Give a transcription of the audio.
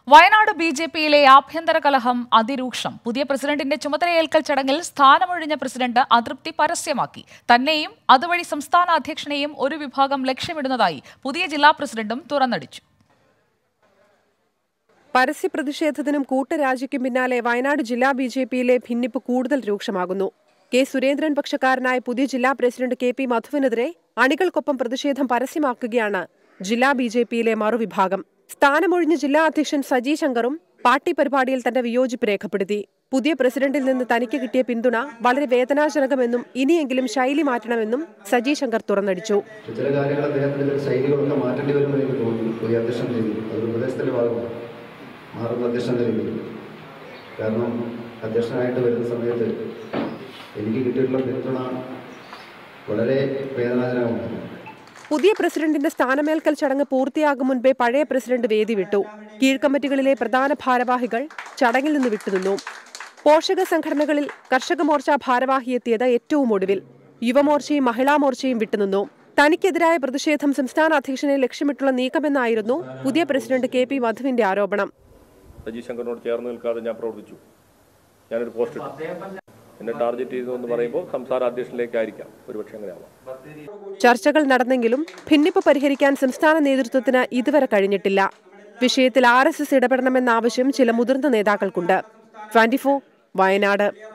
Wayanad B J പിയിലെ ആഭ്യന്തര കലഹം അതിരൂക്ഷം പുതിയ പ്രസിഡന്റിന്റെ ചുമതലയേൽക്കൽ ചടങ്ങിൽ സ്ഥാനമൊഴിഞ്ഞ പ്രസിഡന്റ് അതൃപ്തി പരസ്യമാക്കി തന്നെയും അതുവഴി സംസ്ഥാന അധ്യക്ഷനെയും ഒരു വിഭാഗം ലക്ഷ്യമിടുന്നതായി പുതിയ ജില്ലാ പ്രസിഡന്റും തുറന്നടിച്ചു പരസ്യ പ്രതിഷേധത്തിനും കൂട്ടരാജിക്കും പിന്നാലെ വയനാട് ജില്ലാ ബി ജെ പിയിലെ ഭിന്നിപ്പ് കൂടുതൽ രൂക്ഷമാകുന്നു കെ സുരേന്ദ്രൻ പക്ഷക്കാരനായ പുതിയ ജില്ലാ പ്രസിഡന്റ് കെ പി മധുവിനെതിരെ അണികൾക്കൊപ്പം പ്രതിഷേധം പരസ്യമാക്കുകയാണ് ജില്ലാ ബി ജെ പിയിലെ മറുവിഭാഗം സ്ഥാനമൊഴിഞ്ഞ ജില്ലാ അധ്യക്ഷൻ സജി ശങ്കറും പാർട്ടി പരിപാടിയിൽ തന്റെ വിയോജിപ്പ് രേഖപ്പെടുത്തി പുതിയ പ്രസിഡന്റിൽ നിന്ന് തനിക്ക് കിട്ടിയ പിന്തുണ വളരെ വേദനാജനകമെന്നും ഇനിയെങ്കിലും ശൈലി മാറ്റണമെന്നും സജി ശങ്കർ തുറന്നടിച്ചു ചില കാര്യങ്ങൾ അദ്ദേഹത്തിൻ്റെ ശൈലികളൊക്കെ മാറ്റേണ്ടി വരുമെന്ന് എനിക്ക് തോന്നുന്നു പുതിയ അധ്യക്ഷൻ നിലയിൽ അതൊരു ഉപദേശത്തിൻ്റെ ഭാഗമാണ് മാറുന്ന അധ്യക്ഷൻ നിലയിൽ കാരണം അധ്യക്ഷനായിട്ട് വരുന്ന സമയത്ത് എനിക്ക് കിട്ടിയിട്ടുള്ള പിന്തുണ വളരെ വേദനാജനകമാണ് പുതിയ പ്രസിഡന്റിന്റെ സ്ഥാനമേൽക്കൽ ചടങ്ങ് പൂർത്തിയാകും മുൻപേ പഴയ പ്രസിഡന്റ് വേദി വിട്ടു കീഴ്ക്കമ്മിറ്റികളിലെ പ്രധാന ഭാരവാഹികൾ ചടങ്ങിൽ നിന്ന് വിട്ടുനിന്നു പോഷക സംഘടനകളിൽ കർഷക മോർച്ച ഭാരവാഹി എത്തിയത് ഏറ്റവും ഒടുവിൽ യുവമോർച്ചയും മഹിളാ മോർച്ചയും വിട്ടുനിന്നു തനിക്കെതിരായ പ്രതിഷേധം സംസ്ഥാന അധ്യക്ഷനെ ലക്ഷ്യമിട്ടുള്ള നീക്കമെന്നായിരുന്നു പുതിയ പ്രസിഡന്റ് കെ പി മധുവിന്റെ ആരോപണം സജി ശങ്കറിനോട് ചേർന്ന് നിൽക്കാതെ ഞാൻ പ്രവർത്തിച്ചു ഞാനൊരു പോസ്റ്റ് ഇട്ടു എന്നെ ടാർഗറ്റ് ചെയ്തു എന്ന് പറയുമ്പോൾ സംസ്ഥാന അധ്യക്ഷനിലേക്കായിരിക്കാം ഒരുപക്ഷെ അങ്ങനെ ആവാം ചർച്ചകൾ നടന്നെങ്കിലും ഭിന്നിപ്പ് പരിഹരിക്കാൻ സംസ്ഥാന നേതൃത്വത്തിന് ഇതുവരെ കഴിഞ്ഞിട്ടില്ല വിഷയത്തിൽ ആർ എസ് എസ് ഇടപെടണമെന്ന ആവശ്യം ചില മുതിർന്ന നേതാക്കൾക്കുണ്ട് ട്വന്റി വയനാട്